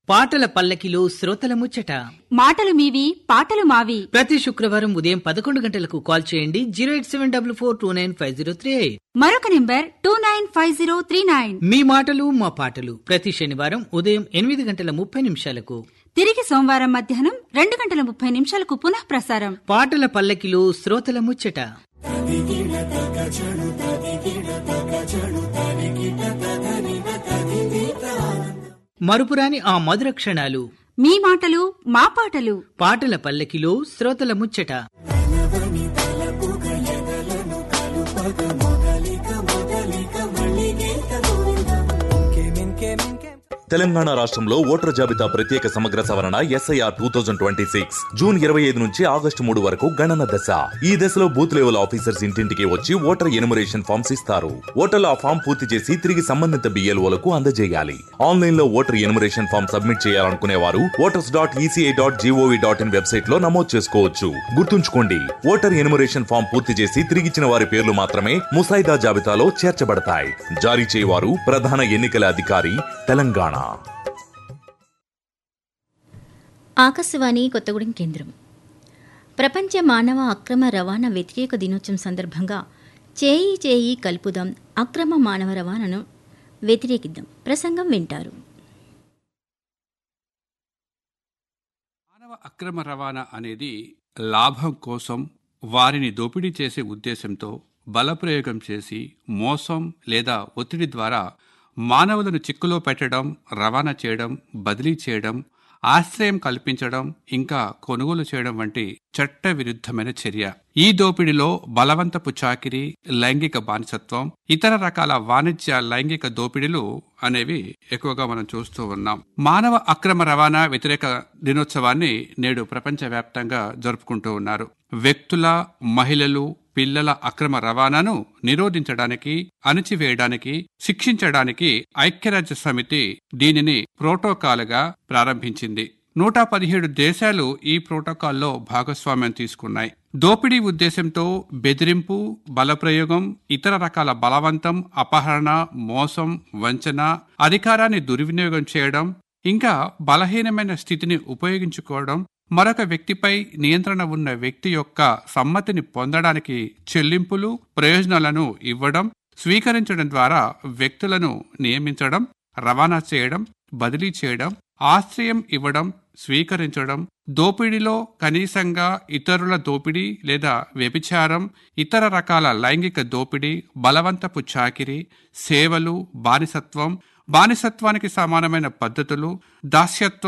పాటల పల్లకిలో శ్రోతల ముచ్చట మాటలు మీవి పాటలు మావి ప్రతి శుక్రవారం ఉదయం పదకొండు గంటలకు కాల్ చేయండి zero eight seven double four two nine five zero three eight మరొక number two nine five zero three nine మీ మాటలు మా పాటలు ప్రతి శనివారం ఉదయం ఎనిమిది గంటల ముప్పై నిమిషాలకు తిరిగి సోమవారం మధ్యాహ్నం రెండు గంటల ముప్పై నిమిషాలకు పునః ప్రసారం పాటల పల్లకిలో శ్రోతల ముచ్చట మరుపురాని ఆ మధుర క్షణాలు మీ మాటలు మా పాటలు పాటల పల్లకిలో శ్రోతల ముచ్చట తెలంగాణ రాష్ట్రంలో ఓటర్ జాబితా ప్రత్యేక సమగ్ర సవరణ SIR two thousand twenty six June ఇరవై ఐదు నుంచి ఆగస్టు మూడు వరకు గణన దశ ఈ దశలో బూత్ లెవెల్ ఆఫీసర్స్ ఇంటింటికి వచ్చి ఓటర్ ఎనుమరేషన్ ఫామ్స్ ఇస్తారు ఓటర్లు ఆ ఫామ్ పూర్తి చేసి తిరిగి సంబంధిత బిఎల్ఓలకు అందజేయాలి ఆన్లైన్ లో ఓటర్ ఎనుమరేషన్ ఫామ్ సబ్మిట్ చేయాలనుకునే వారు voters dot ECI dot G O V dot in website లో నమోదు చేసుకోవచ్చు గుర్తుంచుకోండి ఓటర్ ఎనుమరేషన్ ఫామ్ పూర్తి చేసి తిరిగిచ్చిన వారి పేర్లు మాత్రమే ముసాయిదా జాబితాలో చేర్చబడతాయి జారీ చేయవారు ప్రధాన ఎన్నికల అధికారి తెలంగాణ ఆకాశవాణి కొత్తగూడెం కేంద్రం ప్రపంచ మానవ అక్రమ రవాణా వ్యతిరేక దినోత్సవం సందర్భంగా చేయి చేయి కలుపుదాం అక్రమ మానవ రవాణాను వ్యతిరేకిద్దాం ప్రసంగం వింటారు మానవ అక్రమ రవాణా అనేది లాభం కోసం వారిని దోపిడీ చేసే ఉద్దేశంతో బలప్రయోగం చేసి మోసం లేదా ఒత్తిడి ద్వారా మానవులను చిక్కులో పెట్టడం రవాణా చేయడం బదిలీ చేయడం ఆశ్రయం కల్పించడం ఇంకా కొనుగోలు చేయడం వంటి చట్ట విరుద్ధమైన చర్య ఈ దోపిడీలో బలవంతపు చాకిరీ లైంగిక బానిసత్వం ఇతర రకాల వాణిజ్య లైంగిక దోపిడీలు అనేవి ఎక్కువగా మనం చూస్తూ ఉన్నాం మానవ అక్రమ రవాణా వ్యతిరేక దినోత్సవాన్ని నేడు ప్రపంచవ్యాప్తంగా జరుపుకుంటూ ఉన్నారు వ్యక్తుల మహిళలు పిల్లల అక్రమ రవాణాను నిరోధించడానికి అణిచివేయడానికి శిక్షించడానికి ఐక్యరాజ్య సమితి దీనిని ప్రోటోకాల్గా ప్రారంభించింది నూట పదిహేడు దేశాలు ఈ ప్రోటోకాల్లో భాగస్వామ్యం తీసుకున్నాయి దోపిడీ ఉద్దేశంతో బెదిరింపు బలప్రయోగం ఇతర రకాల బలవంతం అపహరణ మోసం వంచన అధికారాన్ని దుర్వినియోగం చేయడం ఇంకా బలహీనమైన స్థితిని ఉపయోగించుకోవడం మరొక వ్యక్తిపై నియంత్రణ ఉన్న వ్యక్తి యొక్క సమ్మతిని పొందడానికి చెల్లింపులు ప్రయోజనాలను ఇవ్వడం స్వీకరించడం ద్వారా వ్యక్తులను నియమించడం రవాణా చేయడం బదిలీ చేయడం ఆశ్రయం ఇవ్వడం స్వీకరించడం దోపిడీలో కనీసంగా ఇతరుల దోపిడీ లేదా వ్యభిచారం ఇతర రకాల లైంగిక దోపిడీ బలవంతపు చాకిరీ సేవలు బానిసత్వం బానిసత్వానికి సమానమైన పద్ధతులు దాస్యత్వం